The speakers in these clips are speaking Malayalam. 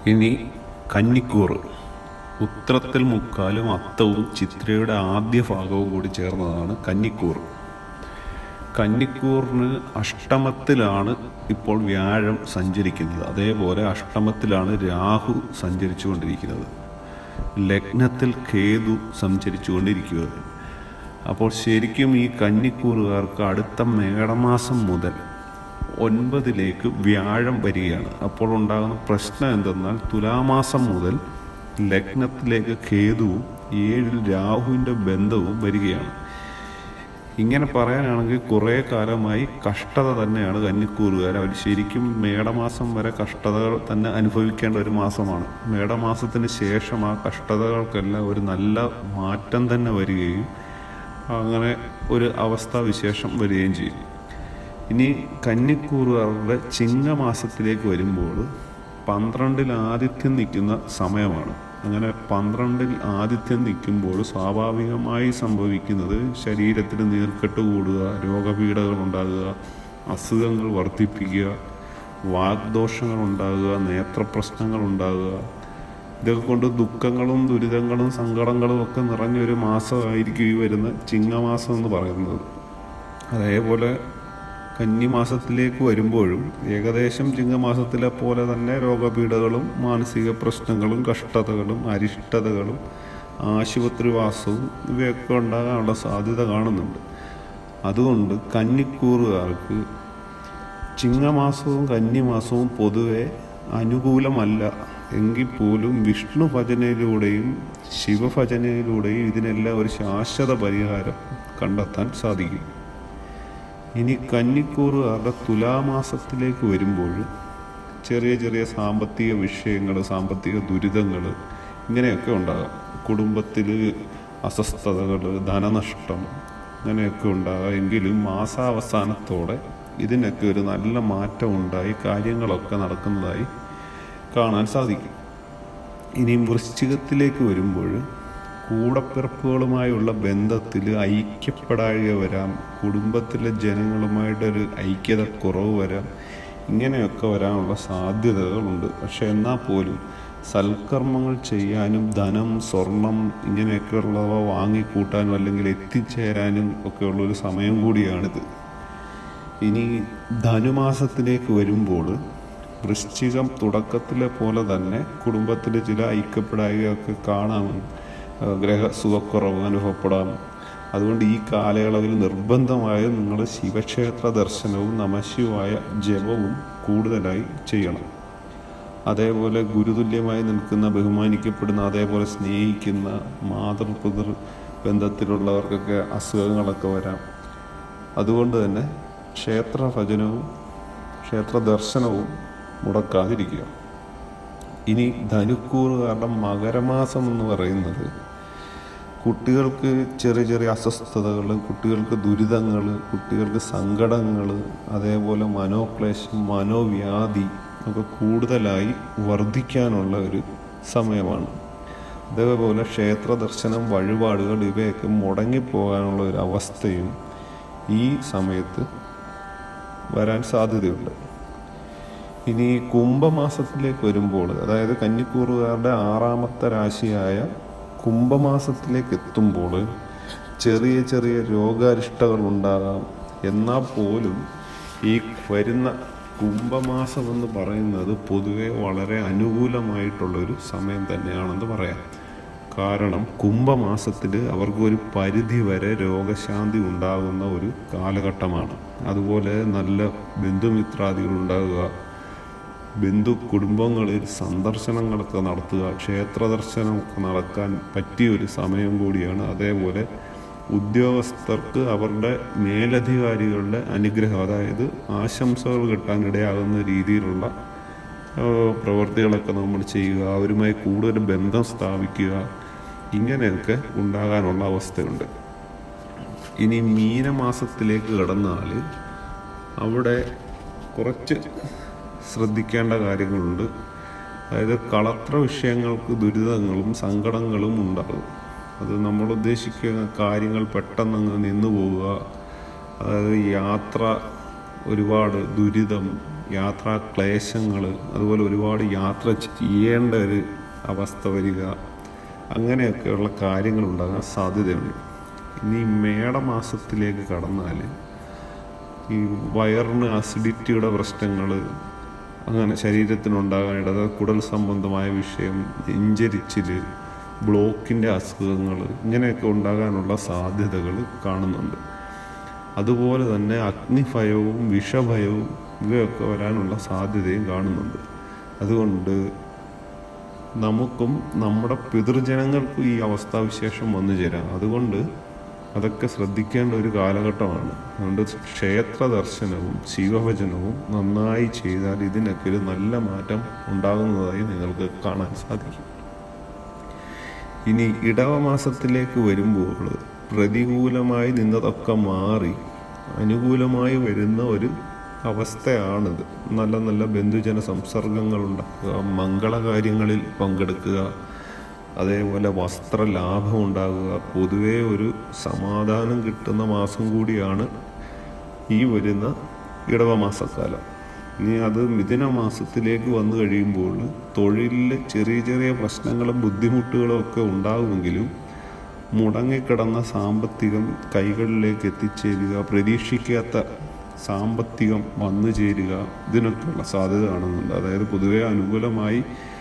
ഇനി കന്നിക്കൂറ് ഉത്രത്തിൽ മുക്കാലും അത്തവും ചിത്രയുടെ ആദ്യ ഭാഗവും കൂടി ചേർന്നതാണ് കന്നിക്കൂർ കന്നിക്കൂറിന് അഷ്ടമത്തിലാണ് ഇപ്പോൾ വ്യാഴം സഞ്ചരിക്കുന്നത് അതേപോലെ അഷ്ടമത്തിലാണ് രാഹു സഞ്ചരിച്ചു കൊണ്ടിരിക്കുന്നത് ലഗ്നത്തിൽ കേതു സഞ്ചരിച്ചു കൊണ്ടിരിക്കുകയാണ് അപ്പോൾ ശരിക്കും ഈ കന്നിക്കൂറുകാർക്ക് അടുത്ത മേടമാസം മുതൽ ഒൻപതിലേക്ക് വ്യാഴം വരികയാണ് അപ്പോൾ ഉണ്ടാകുന്ന പ്രശ്നം എന്തെന്നാൽ തുലാമാസം മുതൽ ലഗ്നത്തിലേക്ക് കേതുവും ഏഴിൽ രാഹുവിൻ്റെ ബന്ധവും വരികയാണ് ഇങ്ങനെ പറയാനാണെങ്കിൽ കുറേ കാലമായി കഷ്ടത തന്നെയാണ് കന്നിക്കൂറുകാർ അവർ ശരിക്കും മേടമാസം വരെ കഷ്ടതകൾ തന്നെ അനുഭവിക്കേണ്ട ഒരു മാസമാണ് മേടമാസത്തിന് ശേഷം ആ കഷ്ടതകൾക്കെല്ലാം ഒരു നല്ല മാറ്റം തന്നെ വരികയും അങ്ങനെ ഒരു അവസ്ഥാവിശേഷം വരികയും ചെയ്യും ഇനി കന്നിക്കൂറുകാരുടെ ചിങ്ങമാസത്തിലേക്ക് വരുമ്പോൾ പന്ത്രണ്ടിൽ ആദിത്യം നിൽക്കുന്ന സമയമാണ് അങ്ങനെ പന്ത്രണ്ടിൽ ആദിത്യം നിൽക്കുമ്പോൾ സ്വാഭാവികമായി സംഭവിക്കുന്നത് ശരീരത്തിൽ നീർക്കെട്ട് കൂടുക രോഗപീഠകൾ ഉണ്ടാകുക അസുഖങ്ങൾ വർദ്ധിപ്പിക്കുക വാഗ്ദോഷങ്ങൾ ഉണ്ടാകുക നേത്രപ്രശ്നങ്ങൾ ഉണ്ടാകുക ഇതൊക്കെ കൊണ്ട് ദുഃഖങ്ങളും ദുരിതങ്ങളും സങ്കടങ്ങളും ഒക്കെ നിറഞ്ഞൊരു മാസമായിരിക്കും ഈ വരുന്ന ചിങ്ങമാസം എന്ന് പറയുന്നത് അതേപോലെ കന്നിമാസത്തിലേക്ക് വരുമ്പോഴും ഏകദേശം ചിങ്ങമാസത്തിലെ പോലെ തന്നെ രോഗപീഠകളും മാനസിക പ്രശ്നങ്ങളും കഷ്ടതകളും അരിഷ്ടതകളും ആശുപത്രിവാസവും ഇവയൊക്കെ ഉണ്ടാകാനുള്ള സാധ്യത കാണുന്നുണ്ട് അതുകൊണ്ട് കന്നിക്കൂറുകാർക്ക് ചിങ്ങമാസവും കന്നിമാസവും പൊതുവെ അനുകൂലമല്ല എങ്കിൽ പോലും വിഷ്ണു ഭജനയിലൂടെയും ശിവഭജനയിലൂടെയും ഇതിനെല്ലാം ഒരു ശാശ്വത പരിഹാരം കണ്ടെത്താൻ സാധിക്കും ഇനി കന്നിക്കൂറുകാരുടെ തുലാമാസത്തിലേക്ക് വരുമ്പോൾ ചെറിയ ചെറിയ സാമ്പത്തിക വിഷയങ്ങൾ സാമ്പത്തിക ദുരിതങ്ങൾ ഇങ്ങനെയൊക്കെ ഉണ്ടാകാം കുടുംബത്തിൽ അസ്വസ്ഥതകൾ ധനനഷ്ടം അങ്ങനെയൊക്കെ ഉണ്ടാകാം എങ്കിലും മാസാവസാനത്തോടെ ഇതിനൊക്കെ ഒരു നല്ല മാറ്റം ഉണ്ടായി കാര്യങ്ങളൊക്കെ നടക്കുന്നതായി കാണാൻ സാധിക്കും ഇനി വൃശ്ചികത്തിലേക്ക് വരുമ്പോൾ കൂടപ്പിറപ്പുകളുമായുള്ള ബന്ധത്തിൽ ഐക്യപ്പെടാഴിക വരാം കുടുംബത്തിലെ ജനങ്ങളുമായിട്ടൊരു ഐക്യത കുറവ് വരാം ഇങ്ങനെയൊക്കെ വരാനുള്ള സാധ്യതകളുണ്ട് പക്ഷെ എന്നാൽ പോലും സൽക്കർമ്മങ്ങൾ ചെയ്യാനും ധനം സ്വർണം ഇങ്ങനെയൊക്കെയുള്ളവ വാങ്ങിക്കൂട്ടാനും അല്ലെങ്കിൽ എത്തിച്ചേരാനും ഒക്കെയുള്ളൊരു സമയം കൂടിയാണിത് ഇനി ധനുമാസത്തിലേക്ക് വരുമ്പോൾ വൃശ്ചികം തുടക്കത്തിലെ പോലെ തന്നെ കുടുംബത്തിൽ ചില ഐക്യപ്പെടായികയൊക്കെ കാണാം ഗ്രഹ സുഖക്കുറവ് അനുഭവപ്പെടാം അതുകൊണ്ട് ഈ കാലയളവിൽ നിർബന്ധമായും നിങ്ങൾ ശിവക്ഷേത്ര ദർശനവും നമശിവായ ജപവും കൂടുതലായി ചെയ്യണം അതേപോലെ ഗുരുതുല്യമായി നിൽക്കുന്ന ബഹുമാനിക്കപ്പെടുന്ന അതേപോലെ സ്നേഹിക്കുന്ന മാതൃപിതൃ ബന്ധത്തിലുള്ളവർക്കൊക്കെ അസുഖങ്ങളൊക്കെ വരാം അതുകൊണ്ട് തന്നെ ക്ഷേത്ര ഭജനവും ക്ഷേത്ര ദർശനവും മുടക്കാതിരിക്കുക ഇനി ധനുക്കൂറുകാരുടെ മകരമാസം എന്ന് പറയുന്നത് കുട്ടികൾക്ക് ചെറിയ ചെറിയ അസ്വസ്ഥതകൾ കുട്ടികൾക്ക് ദുരിതങ്ങൾ കുട്ടികൾക്ക് സങ്കടങ്ങൾ അതേപോലെ മനോക്ലേശം മനോവ്യാധി ഒക്കെ കൂടുതലായി വർദ്ധിക്കാനുള്ള ഒരു സമയമാണ് അതേപോലെ ക്ഷേത്ര ദർശനം വഴിപാടുകൾ ഇവയൊക്കെ മുടങ്ങിപ്പോകാനുള്ള ഒരു അവസ്ഥയും ഈ സമയത്ത് വരാൻ സാധ്യതയുണ്ട് ഇനി കുംഭമാസത്തിലേക്ക് വരുമ്പോൾ അതായത് കന്നിക്കൂറുകാരുടെ ആറാമത്തെ രാശിയായ കുംഭമാസത്തിലേക്ക് എത്തുമ്പോൾ ചെറിയ ചെറിയ രോഗാരിഷ്ടകൾ ഉണ്ടാകാം എന്നാൽ പോലും ഈ വരുന്ന കുംഭമാസം എന്ന് പറയുന്നത് പൊതുവെ വളരെ അനുകൂലമായിട്ടുള്ളൊരു സമയം തന്നെയാണെന്ന് പറയാം കാരണം കുംഭമാസത്തിൽ അവർക്ക് ഒരു പരിധി വരെ രോഗശാന്തി ഉണ്ടാകുന്ന ഒരു കാലഘട്ടമാണ് അതുപോലെ നല്ല ബന്ധുമിത്രാദികൾ ഉണ്ടാകുക ബന്ധു കുടുംബങ്ങളിൽ സന്ദർശനങ്ങളൊക്കെ നടത്തുക ക്ഷേത്ര ദർശനമൊക്കെ നടക്കാൻ പറ്റിയ ഒരു സമയം കൂടിയാണ് അതേപോലെ ഉദ്യോഗസ്ഥർക്ക് അവരുടെ മേലധികാരികളുടെ അനുഗ്രഹം അതായത് ആശംസകൾ കിട്ടാനിടയാകുന്ന രീതിയിലുള്ള പ്രവൃത്തികളൊക്കെ നമ്മൾ ചെയ്യുക അവരുമായി കൂടുതൽ ബന്ധം സ്ഥാപിക്കുക ഇങ്ങനെയൊക്കെ ഉണ്ടാകാനുള്ള അവസ്ഥയുണ്ട് ഇനി മീനമാസത്തിലേക്ക് കടന്നാൽ അവിടെ കുറച്ച് ശ്രദ്ധിക്കേണ്ട കാര്യങ്ങളുണ്ട് അതായത് കളത്ര വിഷയങ്ങൾക്ക് ദുരിതങ്ങളും സങ്കടങ്ങളും ഉണ്ടാകും അത് നമ്മൾ ഉദ്ദേശിക്കുന്ന കാര്യങ്ങൾ പെട്ടെന്നങ്ങ് നിന്നു പോവുക അതായത് യാത്ര ഒരുപാട് ദുരിതം യാത്രാ ക്ലേശങ്ങൾ അതുപോലെ ഒരുപാട് യാത്ര ചെയ്യേണ്ട ഒരു അവസ്ഥ വരിക അങ്ങനെയൊക്കെയുള്ള കാര്യങ്ങളുണ്ടാകാൻ സാധ്യതയുണ്ട് ഇനി മേടമാസത്തിലേക്ക് കടന്നാൽ ഈ വയറിന് അസിഡിറ്റിയുടെ പ്രശ്നങ്ങൾ അങ്ങനെ ശരീരത്തിനുണ്ടാകാൻ ഇടത് കുടൽ സംബന്ധമായ വിഷയം നെഞ്ചരിച്ചിൽ ബ്ലോക്കിൻ്റെ അസുഖങ്ങൾ ഇങ്ങനെയൊക്കെ ഉണ്ടാകാനുള്ള സാധ്യതകൾ കാണുന്നുണ്ട് അതുപോലെ തന്നെ അഗ്നിഭയവും വിഷഭയവും ഇവയൊക്കെ വരാനുള്ള സാധ്യതയും കാണുന്നുണ്ട് അതുകൊണ്ട് നമുക്കും നമ്മുടെ പിതൃജനങ്ങൾക്കും ഈ അവസ്ഥാവിശേഷം വന്നു ചേരാം അതുകൊണ്ട് അതൊക്കെ ശ്രദ്ധിക്കേണ്ട ഒരു കാലഘട്ടമാണ് അതുകൊണ്ട് ക്ഷേത്ര ദർശനവും ശിവഭജനവും നന്നായി ചെയ്താൽ ഇതിനൊക്കെ ഒരു നല്ല മാറ്റം ഉണ്ടാകുന്നതായി നിങ്ങൾക്ക് കാണാൻ സാധിക്കും ഇനി ഇടവമാസത്തിലേക്ക് വരുമ്പോൾ പ്രതികൂലമായി നിന്നതൊക്കെ മാറി അനുകൂലമായി വരുന്ന ഒരു അവസ്ഥയാണിത് നല്ല നല്ല ബന്ധുജന സംസർഗങ്ങൾ ഉണ്ടാക്കുക മംഗളകാര്യങ്ങളിൽ പങ്കെടുക്കുക അതേപോലെ വസ്ത്രലാഭം ഉണ്ടാകുക പൊതുവേ ഒരു സമാധാനം കിട്ടുന്ന മാസം കൂടിയാണ് ഈ വരുന്ന ഇടവമാസക്കാലം ഇനി അത് മിഥുന മാസത്തിലേക്ക് വന്നു കഴിയുമ്പോൾ തൊഴിലിൽ ചെറിയ ചെറിയ പ്രശ്നങ്ങളും ബുദ്ധിമുട്ടുകളും ഒക്കെ ഉണ്ടാകുമെങ്കിലും മുടങ്ങിക്കിടന്ന സാമ്പത്തികം കൈകളിലേക്ക് എത്തിച്ചേരുക പ്രതീക്ഷിക്കാത്ത സാമ്പത്തികം വന്നു ചേരുക ഇതിനൊക്കെയുള്ള സാധ്യത കാണുന്നുണ്ട് അതായത് പൊതുവെ അനുകൂലമായി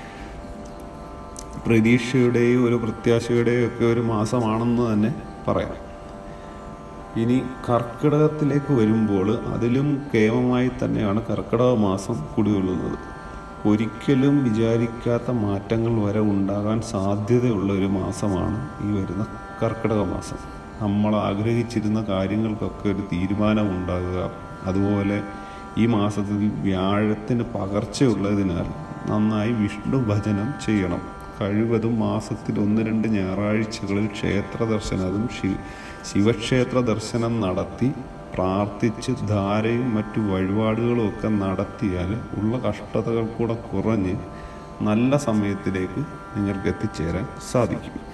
പ്രതീക്ഷയുടെയും ഒരു പ്രത്യാശയുടെയും ഒക്കെ ഒരു മാസമാണെന്ന് തന്നെ പറയാം ഇനി കർക്കിടകത്തിലേക്ക് വരുമ്പോൾ അതിലും കേമമായി തന്നെയാണ് കർക്കിടക മാസം കുടികൊള്ളുന്നത് ഒരിക്കലും വിചാരിക്കാത്ത മാറ്റങ്ങൾ വരെ ഉണ്ടാകാൻ സാധ്യതയുള്ള ഒരു മാസമാണ് ഈ വരുന്ന കർക്കിടക മാസം നമ്മൾ ആഗ്രഹിച്ചിരുന്ന കാര്യങ്ങൾക്കൊക്കെ ഒരു തീരുമാനം ഉണ്ടാകുക അതുപോലെ ഈ മാസത്തിൽ വ്യാഴത്തിന് പകർച്ചയുള്ളതിനാൽ നന്നായി വിഷ്ണു ഭജനം ചെയ്യണം കഴിവതും മാസത്തിൽ ഒന്ന് രണ്ട് ഞായറാഴ്ചകളിൽ ക്ഷേത്ര ദർശനവും ശി ശിവക്ഷേത്ര ദർശനം നടത്തി പ്രാർത്ഥിച്ച് ധാരയും മറ്റു വഴിപാടുകളും ഒക്കെ നടത്തിയാൽ ഉള്ള കഷ്ടതകൾ കൂടെ കുറഞ്ഞ് നല്ല സമയത്തിലേക്ക് നിങ്ങൾക്ക് എത്തിച്ചേരാൻ സാധിക്കും